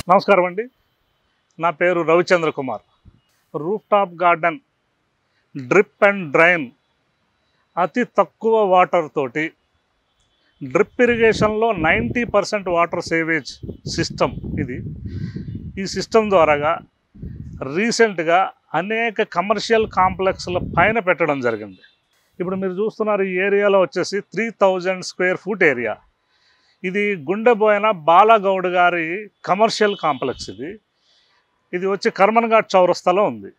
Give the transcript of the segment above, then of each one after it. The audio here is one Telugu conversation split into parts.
నమస్కారం అండి నా పేరు Ravichandra Kumar roof top garden drip and drain అతి తక్కువ వాటర్ తోటి డ్రిప్ ఇరిగేషన్లో ninety percent water sewage system ఇది ఈ సిస్టమ్ ద్వారాగా రీసెంట్గా అనేక కమర్షియల్ కాంప్లెక్స్ల పైన పెట్టడం జరిగింది ఇప్పుడు మీరు చూస్తున్నారు ఈ ఏరియాలో వచ్చేసి three thousand square foot area ఇది గుండెబోయిన బాలగౌడ్ గారి కమర్షియల్ కాంప్లెక్స్ ఇది ఇది వచ్చి కర్మన్ఘాట్ చౌరస్తాలో ఉంది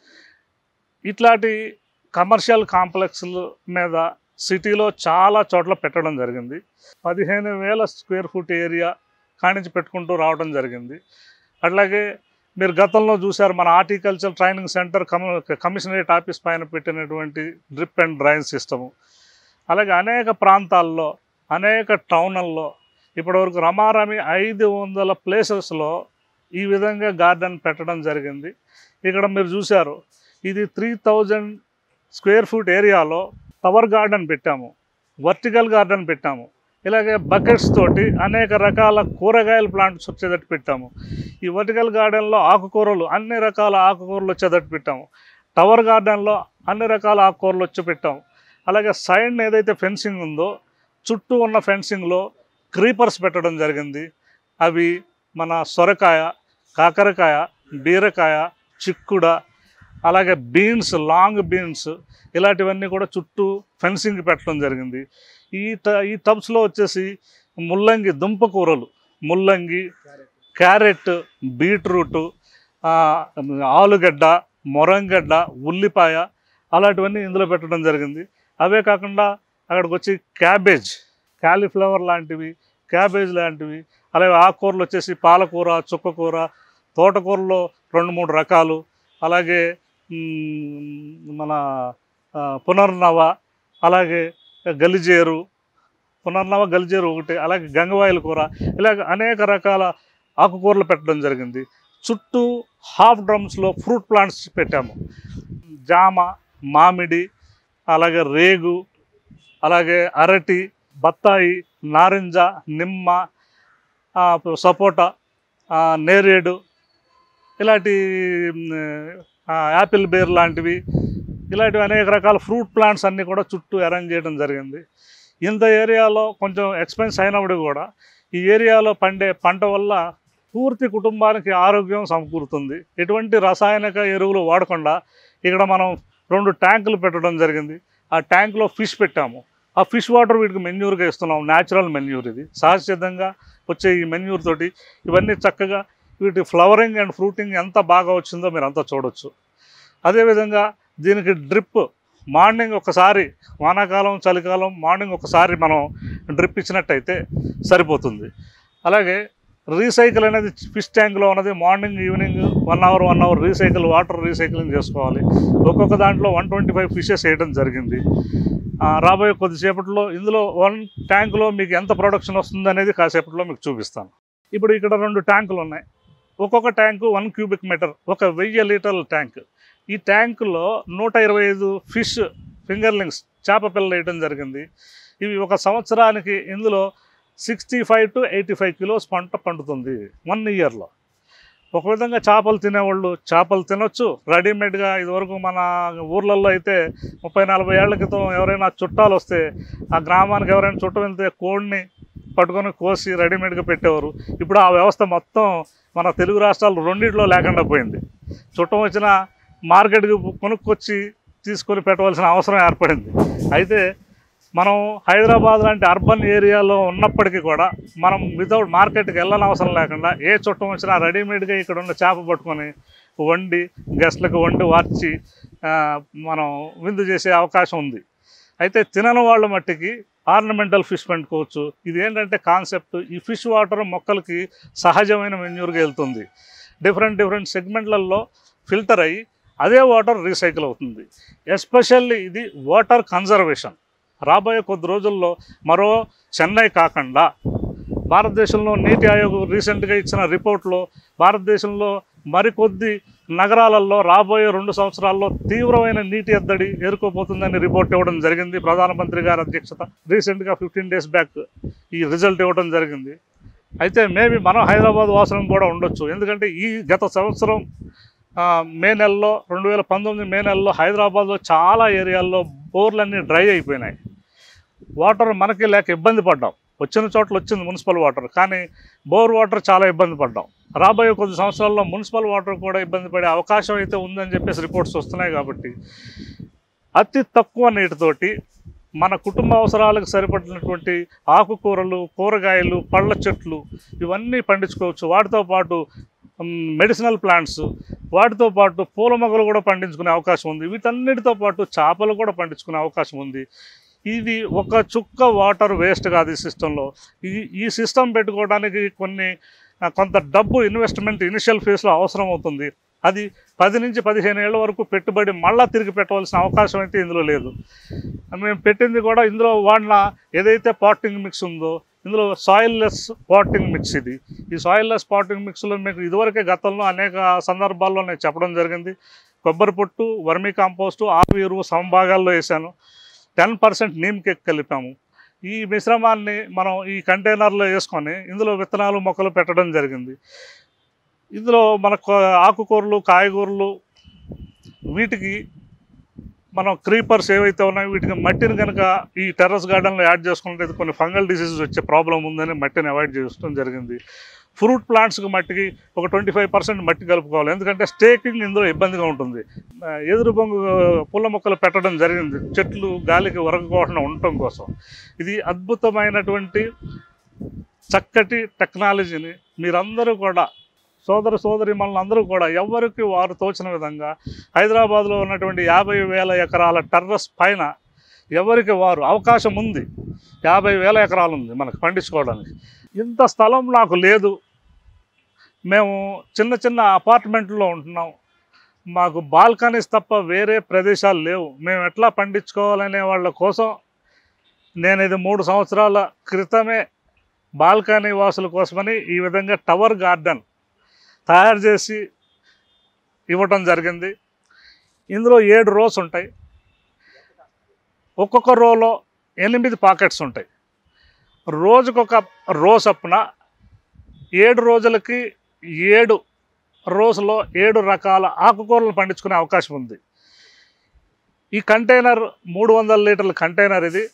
ఇట్లాంటి కమర్షియల్ కాంప్లెక్స్ల మీద సిటీలో చాలా చోట్ల పెట్టడం జరిగింది పదిహేను వేల స్క్వేర్ ఫుట్ ఏరియా కానించి పెట్టుకుంటూ రావడం జరిగింది అట్లాగే మీరు గతంలో చూశారు మన horticulture training centre cum commissionerate office పైన పెట్టినటువంటి డ్రిప్ అండ్ డ్రైన్ సిస్టము అలాగే అనేక ప్రాంతాల్లో అనేక టౌన్లలో ఇప్పటివరకు రమారమి ఐదు వందల ప్లేసెస్లో ఈ విధంగా గార్డెన్ పెట్టడం జరిగింది ఇక్కడ మీరు చూశారు ఇది త్రీ థౌజండ్ స్క్వేర్ ఫుట్ ఏరియాలో టవర్ గార్డెన్ పెట్టాము వర్టికల్ గార్డెన్ పెట్టాము ఇలాగే బకెట్స్ తోటి అనేక రకాల కూరగాయల ప్లాంట్స్ వచ్చేటట్టు పెట్టాము ఈ వర్టికల్ గార్డెన్లో ఆకుకూరలు అన్ని రకాల ఆకుకూరలు వచ్చేటట్టు పెట్టాము టవర్ గార్డెన్లో అన్ని రకాల ఆకుకూరలు వచ్చి పెట్టాము అలాగే సైడ్ ఏదైతే ఫెన్సింగ్ ఉందో చుట్టూ ఉన్న ఫెన్సింగ్లో క్రీపర్స్ పెట్టడం జరిగింది అవి మన సొరకాయ కాకరకాయ బీరకాయ చిక్కుడ అలాగే బీన్స్ లాంగ్ బీన్స్ ఇలాంటివన్నీ కూడా చుట్టూ ఫెన్సింగ్ పెట్టడం జరిగింది ఈ ట ఈ టబ్స్లో వచ్చేసి ముల్లంగి దుంప కూరలు ముల్లంగి క్యారెట్ బీట్రూటు ఆ, ఆలుగడ్డ మొరంగడ్డ ఉల్లిపాయ అలాంటివన్నీ ఇందులో పెట్టడం జరిగింది అవే కాకుండా అక్కడికి వచ్చి క్యాబేజ్ క్యాలీఫ్లవర్ లాంటివి క్యాబేజ్ లాంటివి అలాగే ఆకుకూరలు వచ్చేసి పాలకూర చుక్కకూర తోటకూరలో రెండు మూడు రకాలు అలాగే మ్, మన ఆ, పునర్నవ అలాగే గలిజేరు పునర్నవ గలిజేరు ఒకటి అలాగే గంగవాయిల కూర ఇలాగ అనేక రకాల ఆకుకూరలు పెట్టడం జరిగింది చుట్టూ హాఫ్ డ్రమ్స్లో ఫ్రూట్ ప్లాంట్స్ పెట్టాము జామ మామిడి అలాగే రేగు అలాగే అరటి బత్తాయి నారింజ నిమ్మ ఆ, సపోటా ఆ, నేరేడు ఇలాంటి మ్, ఆ, యాపిల్ బేర్ లాంటివి ఇలాంటివి అనేక రకాల ఫ్రూట్ ప్లాంట్స్ అన్నీ కూడా చుట్టూ అరేంజ్ చేయడం జరిగింది ఇంత ఏరియాలో కొంచెం ఎక్స్పెన్స్ అయినప్పుడు కూడా ఈ ఏరియాలో పండే పంట వల్ల పూర్తి కుటుంబానికి ఆరోగ్యం సమకూరుతుంది ఎటువంటి రసాయనిక ఎరువులు వాడకుండా ఇక్కడ మనం రెండు ట్యాంకులు పెట్టడం జరిగింది ఆ ట్యాంకులో ఫిష్ పెట్టాము ఆ ఫిష్ వాటర్ వీటికి మెన్యూర్గా ఇస్తున్నాం న్యాచురల్ మెన్యూర్ ఇది సహజసిద్ధంగా వచ్చే ఈ మెన్యూర్ తోటి ఇవన్నీ చక్కగా వీటి ఫ్లవరింగ్ అండ్ ఫ్రూటింగ్ ఎంత బాగా వచ్చిందో మీరు అంతా చూడొచ్చు అదేవిధంగా దీనికి డ్రిప్ మార్నింగ్ ఒకసారి వానాకాలం చలికాలం మార్నింగ్ ఒకసారి మనం డ్రిప్ ఇచ్చినట్టయితే సరిపోతుంది అలాగే రీసైకిల్ అనేది ఫిష్ ట్యాంక్లో ఉన్నది morning evening one hour one hour recycle water recycling చేసుకోవాలి ఒక్కొక్క దాంట్లో వన్ ట్వంటీ ఫైవ్ ఫిషెస్ వేయడం జరిగింది ఆ, రాబోయే కొద్దిసేపట్లో ఇందులో వన్ ట్యాంకులో మీకు ఎంత ప్రొడక్షన్ వస్తుంది అనేది కాసేపట్లో మీకు చూపిస్తాను ఇప్పుడు ఇక్కడ రెండు ట్యాంకులు ఉన్నాయి ఒక్కొక్క ట్యాంకు వన్ క్యూబిక్ మీటర్ ఒక వెయ్యి లీటర్ల ట్యాంక్ ఈ ట్యాంకులో నూట ఇరవై ఐదు ఫిష్ ఫింగర్లింగ్స్ చేప పిల్లలు వేయడం జరిగింది ఇవి ఒక సంవత్సరానికి ఇందులో sixty five to eighty five kilos పంట పండుతుంది వన్ ఇయర్లో ఒక విధంగా చేపలు తినేవాళ్ళు చేపలు తినొచ్చు రెడీమేడ్గా ఇదివరకు మన ఊర్లలో అయితే ముప్పై నలభై ఏళ్ల క్రితం ఎవరైనా చుట్టాలు వస్తే ఆ గ్రామానికి ఎవరైనా చుట్టం వెళ్తే కోడిని పట్టుకొని కోసి రెడీమేడ్గా పెట్టేవారు ఇప్పుడు ఆ వ్యవస్థ మొత్తం మన తెలుగు రాష్ట్రాలు రెండిట్లో లేకుండా పోయింది చుట్టం వచ్చిన మార్కెట్కి కొనుక్కొచ్చి తీసుకొని పెట్టవలసిన అవసరం ఏర్పడింది అయితే మనం హైదరాబాద్ లాంటి అర్బన్ ఏరియాలో ఉన్నప్పటికీ కూడా మనం వితౌట్ మార్కెట్కి వెళ్ళని అవసరం లేకుండా ఏ చుట్టం వచ్చినా రెడీమేడ్గా ఇక్కడ ఉన్న చేప పట్టుకొని వండి గెస్ట్లకు వండి వార్చి ఆ, మనం విందు చేసే అవకాశం ఉంది అయితే తినని వాళ్ళ మట్టికి ఆర్నమెంటల్ ఫిష్ పెట్టుకోవచ్చు ఇది ఏంటంటే కాన్సెప్ట్ ఈ ఫిష్ వాటర్ మొక్కలకి సహజమైన మెన్యూర్గా వెళ్తుంది డిఫరెంట్ డిఫరెంట్ సెగ్మెంట్లలో ఫిల్టర్ అయ్యి అదే వాటర్ రీసైకిల్ అవుతుంది ఎస్పెషల్లీ ఇది వాటర్ కన్జర్వేషన్ రాబోయే కొద్ది రోజుల్లో మరో చెన్నై కాకుండా భారతదేశంలో నీతి ఆయోగ్ రీసెంట్గా ఇచ్చిన రిపోర్ట్లో భారతదేశంలో మరికొద్ది నగరాలలో రాబోయే రెండు సంవత్సరాల్లో తీవ్రమైన నీటి ఎద్దడి ఎదుర్కోబోతుందని రిపోర్ట్ ఇవ్వడం జరిగింది ప్రధానమంత్రి గారి అధ్యక్షత రీసెంట్గా ఫిఫ్టీన్ డేస్ బ్యాక్ ఈ రిజల్ట్ ఇవ్వడం జరిగింది అయితే మేబీ మనం హైదరాబాద్ వాసులం కూడా ఉండొచ్చు ఎందుకంటే ఈ గత సంవత్సరం ఆ, మే నెలలో రెండు వేల పంతొమ్మిది మే నెలలో హైదరాబాద్లో చాలా ఏరియాల్లో బోర్లన్నీ డ్రై అయిపోయినాయి వాటర్ మనకి లేక ఇబ్బంది పడ్డాం వచ్చిన చోట్ల వచ్చింది మున్సిపల్ వాటర్ కానీ బోర్ వాటర్ చాలా ఇబ్బంది పడ్డాం రాబోయే కొద్ది సంవత్సరాల్లో మున్సిపల్ వాటర్ కూడా ఇబ్బంది పడే అవకాశం అయితే ఉందని చెప్పేసి రిపోర్ట్స్ వస్తున్నాయి కాబట్టి అతి తక్కువ నీటితోటి మన కుటుంబ అవసరాలకు సరిపడినటువంటి ఆకుకూరలు కూరగాయలు పళ్ళ చెట్లు ఇవన్నీ పండించుకోవచ్చు వాటితో పాటు మెడిసినల్ ప్లాంట్స్ వాటితో పాటు పూల మొక్కలు కూడా పండించుకునే అవకాశం ఉంది వీటన్నిటితో పాటు చేపలు కూడా పండించుకునే అవకాశం ఉంది ఇది ఒక చుక్క వాటర్ వేస్ట్ కాదు ఈ సిస్టంలో ఈ ఈ సిస్టమ్ పెట్టుకోవడానికి కొన్ని ఆ, కొంత డబ్బు ఇన్వెస్ట్మెంట్ ఇనిషియల్ ఫేజ్లో అవసరం అవుతుంది అది పది నుంచి పదిహేను ఏళ్ళ వరకు పెట్టుబడి మళ్ళా తిరిగి పెట్టవలసిన అవకాశం అయితే ఇందులో లేదు మేము పెట్టింది కూడా ఇందులో వాడిన ఏదైతే పాటింగ్ మిక్స్ ఉందో ఇందులో సాయిల్ లెస్ పాటింగ్ మిక్స్ ఇది ఈ సాయిల్ లెస్ పాటింగ్ మిక్స్లో మీకు ఇదివరకే గతంలో అనేక సందర్భాల్లో నేను చెప్పడం జరిగింది కొబ్బరి పొట్టు వర్మీ కాంపోస్టు ఆవు ఎరువు సమభాగాల్లో వేసాను టెన్ పర్సెంట్ నీమ్ కేక్ కలిపాము ఈ మిశ్రమాన్ని మనం ఈ కంటైనర్లో వేసుకొని ఇందులో విత్తనాలు మొక్కలు పెట్టడం జరిగింది ఇందులో మనకు ఆకుకూరలు కాయగూరలు వీటికి మనం క్రీపర్స్ ఏవైతే ఉన్నాయో వీటికి మట్టిని కనుక ఈ టెర్రస్ గార్డెన్లో యాడ్ చేసుకున్నట్లయితే కొన్ని ఫంగల్ డిసీజెస్ వచ్చే ప్రాబ్లం ఉందని మట్టిని అవాయిడ్ చేయడం జరిగింది ఫ్రూట్ ప్లాంట్స్కి మట్టికి ఒక ట్వంటీ ఫైవ్ పర్సెంట్ మట్టి కలుపుకోవాలి ఎందుకంటే స్టేకింగ్ ఇందులో ఇబ్బందిగా ఉంటుంది ఆ, ఎదురు బొంగు పుల్ల మొక్కలు పెట్టడం జరిగింది చెట్లు గాలికి ఉరగకుండా ఉండటం కోసం ఇది అద్భుతమైనటువంటి చక్కటి టెక్నాలజీని మీరందరూ కూడా సోదర సోదరి అందరూ కూడా ఎవరికి వారు తోచిన విధంగా హైదరాబాద్లో ఉన్నటువంటి యాభై వేల ఎకరాల టెర్రస్ పైన ఎవరికి వారు అవకాశం ఉంది యాభై వేల ఎకరాలు ఉంది మనకు పండించుకోవడానికి ఇంత స్థలం నాకు లేదు మేము చిన్న చిన్న అపార్ట్మెంట్లో ఉంటున్నాం మాకు బాల్కనీస్ తప్ప వేరే ప్రదేశాలు లేవు మేము ఎట్లా పండించుకోవాలనే వాళ్ళ కోసం నేను ఇది మూడు సంవత్సరాల క్రితమే బాల్కనీ వాసుల కోసమని ఈ విధంగా టవర్ గార్డెన్ తయారు చేసి ఇవ్వటం జరిగింది ఇందులో ఏడు రోస్ ఉంటాయి ఒక్కొక్క రోలో ఎనిమిది పాకెట్స్ ఉంటాయి రోజుకొక రో చొప్పున ఏడు రోజులకి ఏడు రోజులో ఏడు రకాల ఆకుకూరలు పండించుకునే అవకాశం ఉంది ఈ కంటైనర్ మూడు వందల లీటర్ల కంటైనర్ ఇది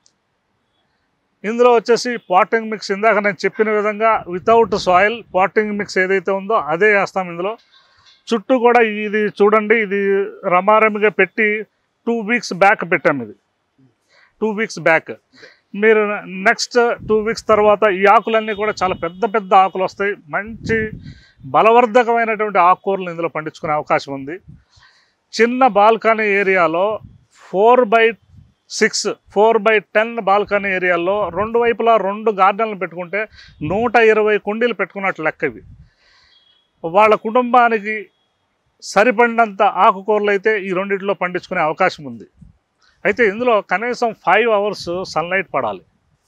ఇందులో వచ్చేసి పాటింగ్ మిక్స్ ఇందాక నేను చెప్పిన విధంగా వితౌట్ సాయిల్ పాటింగ్ మిక్స్ ఏదైతే ఉందో అదే వేస్తాం ఇందులో చుట్టూ కూడా ఇది చూడండి ఇది రమారమిగా పెట్టి టూ వీక్స్ బ్యాక్ పెట్టాం ఇది టూ వీక్స్ బ్యాక్ మీరు నెక్స్ట్ టూ వీక్స్ తర్వాత ఈ ఆకులన్నీ కూడా చాలా పెద్ద పెద్ద ఆకులు వస్తాయి మంచి బలవర్ధకమైనటువంటి ఆకుకూరలు ఇందులో పండించుకునే అవకాశం ఉంది చిన్న బాల్కనీ ఏరియాలో four by six four by ten balcony ఏరియాలో రెండు వైపులా రెండు గార్డెన్లు పెట్టుకుంటే నూట ఇరవై కుండీలు పెట్టుకున్నట్లు లెక్క ఇవి వాళ్ళ కుటుంబానికి సరిపడినంత ఆకుకూరలు అయితే ఈ రెండిట్లో పండించుకునే అవకాశం ఉంది అయితే ఇందులో కనీసం ఫైవ్ అవర్స్ సన్లైట్ పడాలి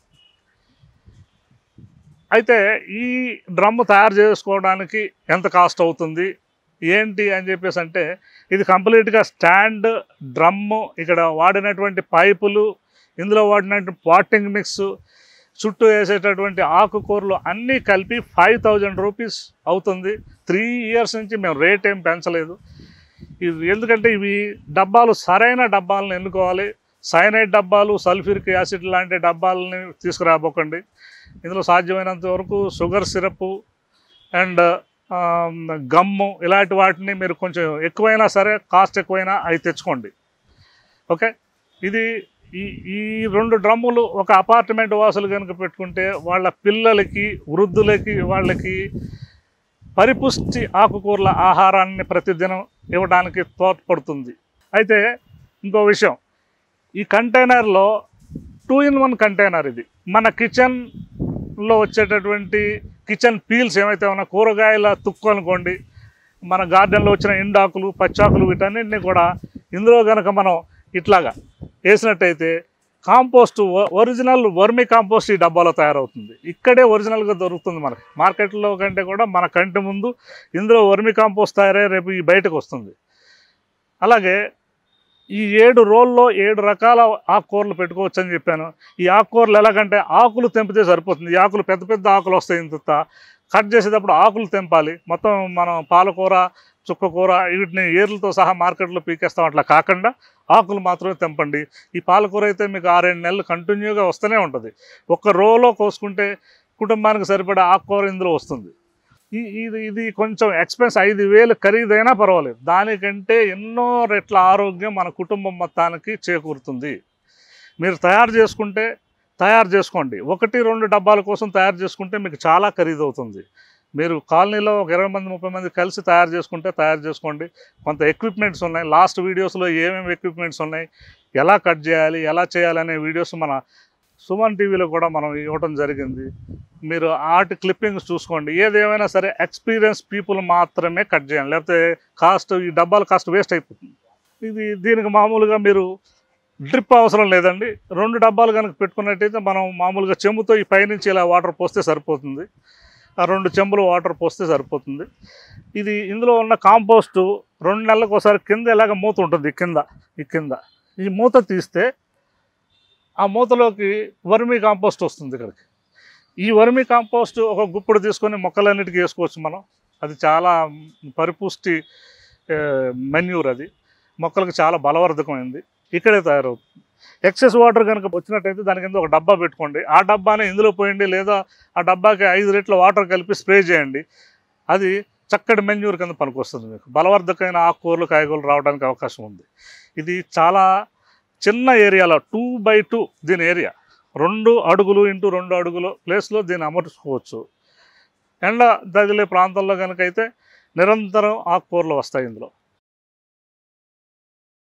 అయితే ఈ డ్రమ్ తయారు చేసుకోవడానికి ఎంత కాస్ట్ అవుతుంది ఏంటి అని చెప్పేసి అంటే ఇది కంప్లీట్గా స్టాండ్ డ్రమ్ము ఇక్కడ వాడినటువంటి పైపులు ఇందులో వాడినటువంటి పాటింగ్ మిక్స్ చుట్టూ వేసేటటువంటి ఆకుకూరలు అన్నీ కలిపి ఫైవ్ థౌజండ్ రూపీస్ అవుతుంది త్రీ ఇయర్స్ నుంచి మేము రేట్ ఏం పెంచలేదు ఇవి ఎందుకంటే ఇవి డబ్బాలు సరైన డబ్బాలను ఎన్నుకోవాలి సైనైడ్ డబ్బాలు సల్ఫ్యూరిక్ యాసిడ్ లాంటి డబ్బాలని తీసుకురాబోకండి ఇందులో సాధ్యమైనంత వరకు షుగర్ సిరప్ అండ్ గమ్ము ఇలాంటి వాటిని మీరు కొంచెం ఎక్కువైనా సరే కాస్ట్ ఎక్కువైనా అవి తెచ్చుకోండి ఓకే ఇది ఈ ఈ రెండు డ్రమ్ములు ఒక అపార్ట్మెంట్ వాసులు కనుక పెట్టుకుంటే వాళ్ళ పిల్లలకి వృద్ధులకి వాళ్ళకి పరిపుష్టి ఆకుకూరల ఆహారాన్ని ప్రతిదినం ఇవ్వడానికి తోడ్పడుతుంది అయితే ఇంకో విషయం ఈ కంటైనర్లో టూ ఇన్ వన్ కంటైనర్ ఇది మన కిచెన్లో వచ్చేటటువంటి కిచెన్ పీల్స్ ఏమైతే ఉన్నా కూరగాయల తుక్కు అనుకోండి మన గార్డెన్లో వచ్చిన ఎండాకులు పచ్చాకులు వీటన్నింటినీ కూడా ఇందులో కనుక మనం ఇట్లాగా వేసినట్టయితే కాంపోస్ట్ ఒరిజినల్ వర్మి కాంపోస్ట్ ఈ డబ్బాలో తయారవుతుంది ఇక్కడే ఒరిజినల్గా దొరుకుతుంది మనకి మార్కెట్లో కంటే కూడా మన కంటి ముందు ఇందులో వర్మి కాంపోస్ట్ తయారై రేపు ఈ బయటకు వస్తుంది అలాగే ఈ ఏడు రోల్లో ఏడు రకాల ఆకుకూరలు పెట్టుకోవచ్చు అని చెప్పాను ఈ ఆకుకూరలు ఎలాగంటే ఆకులు తెంపితే సరిపోతుంది ఈ ఆకులు పెద్ద పెద్ద ఆకులు వస్తాయి ఇంత కట్ చేసేటప్పుడు ఆకులు తెంపాలి మొత్తం మనం పాలకూర చుక్కకూర వీటిని ఏర్లతో సహా మార్కెట్లో పీకేస్తాం అట్లా కాకుండా ఆకులు మాత్రమే తెంపండి ఈ పాలకూర అయితే మీకు ఆరేడు నెలలు కంటిన్యూగా వస్తూనే ఉంటుంది ఒక రోలో కోసుకుంటే కుటుంబానికి సరిపడే ఆకుకూర ఇందులో వస్తుంది ఈ- ఇది ఇది కొంచెం ఎక్స్పెన్స్ ఐదు వేలు ఖరీదైనా పర్వాలేదు దానికంటే ఎన్నో రెట్ల ఆరోగ్యం మన కుటుంబం మొత్తానికి చేకూరుతుంది మీరు తయారు చేసుకుంటే తయారు చేసుకోండి ఒకటి రెండు డబ్బాల కోసం తయారు చేసుకుంటే మీకు చాలా ఖరీదు అవుతుంది మీరు కాలనీలో ఒక ఇరవై మంది ముప్పై మంది కలిసి తయారు చేసుకుంటే తయారు చేసుకోండి కొంత ఎక్విప్మెంట్స్ ఉన్నాయి లాస్ట్ వీడియోస్లో ఏమేమి ఎక్విప్మెంట్స్ ఉన్నాయి ఎలా కట్ చేయాలి ఎలా చేయాలి అనే వీడియోస్ మన సుమన్ టీవీలో కూడా మనం ఇవ్వడం జరిగింది మీరు ఆర్ట్ క్లిప్పింగ్స్ చూసుకోండి ఏదేమైనా సరే ఎక్స్పీరియన్స్ పీపుల్ మాత్రమే కట్ చేయండి లేకపోతే కాస్ట్ ఈ డబ్బాల కాస్ట్ వేస్ట్ అయిపోతుంది ఇది దీనికి మామూలుగా మీరు డ్రిప్ అవసరం లేదండి రెండు డబ్బాలు కనుక పెట్టుకున్నట్టయితే మనం మామూలుగా చెంబుతో ఈ పైనుంచి ఇలా వాటర్ పోస్తే సరిపోతుంది ఆ రెండు చెంబులు వాటర్ పోస్తే సరిపోతుంది ఇది ఇందులో ఉన్న కాంపోస్టు రెండు నెలలకు ఒకసారి కింద ఇలాగ మూత ఉంటుంది ఈ కింద ఈ కింద ఈ మూత తీస్తే ఆ మూతలోకి వర్మీ కాంపోస్ట్ వస్తుంది ఇక్కడికి ఈ వర్మీ కాంపోస్ట్ ఒక గుప్పుడు తీసుకొని మొక్కలన్నిటికీ వేసుకోవచ్చు మనం అది చాలా పరిపుష్టి మెన్యూర్ అది మొక్కలకు చాలా బలవర్ధకమైంది ఇక్కడే తయారవుతుంది ఎక్సెస్ వాటర్ కనుక వచ్చినట్టయితే దాని కింద ఒక డబ్బా పెట్టుకోండి ఆ డబ్బాని ఇందులో పోయండి లేదా ఆ డబ్బాకి ఐదు రెట్ల వాటర్ కలిపి స్ప్రే చేయండి అది చక్కటి మెన్యూర్ కింద పనికొస్తుంది మీకు బలవర్ధకమైన ఆకుకూరలు కాయగూరలు రావడానికి అవకాశం ఉంది ఇది చాలా చిన్న ఏరియాలో టూ బై టూ దీని ఏరియా రెండు అడుగులు ఇంటూ రెండు అడుగులు ప్లేస్లో దీన్ని అమర్చుకోవచ్చు ఎండ తగిలే ప్రాంతాల్లో కనుక అయితే నిరంతరం ఆకుకూరలు వస్తాయి ఇందులో